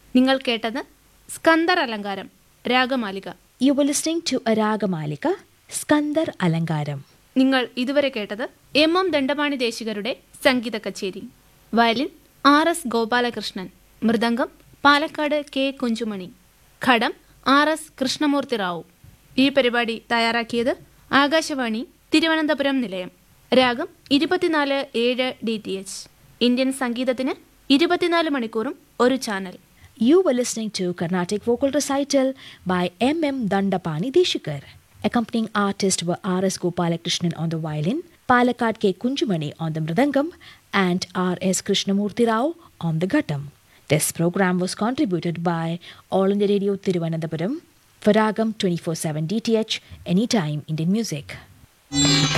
നിങ്ങൾ കേട്ടത് സ്കന്ദർ അലങ്കാരം ragamalika You were listening to a Ragamalika, Skandar Alangaram. നിങ്ങൾ ഇതുവരെ കേട്ടത് എം എം ദണ്ഡപാണി ദേശികരുടെ സംഗീത കച്ചേരി violin R S Gopalakrishnan mridangam Palakkad K Kunjumani ghatam R S Krishnamurthy Rao ഈ പരിപാടി തയ്യാറാക്കിയത് ആകാശവാണി തിരുവനന്തപുരം നിലയം രാഗം ഇരുപത്തിനാല് ഏഴ് ഡി ടി എച്ച് ഇന്ത്യൻ സംഗീതത്തിന് ഇരുപത്തിനാല് മണിക്കൂറും ഒരു channel You were listening to Carnatic vocal recital by M.M. Dandapani Deshikar. Accompanying artists were R.S. Gopalakrishnan on the violin, Palakkad K. Kunjumani on the mridangam, and R.S. Krishnamurti Rao on the ghattam. This program was contributed by All India Radio Thiruvananthapuram for Ragam 24/7 DTH Anytime Indian Music.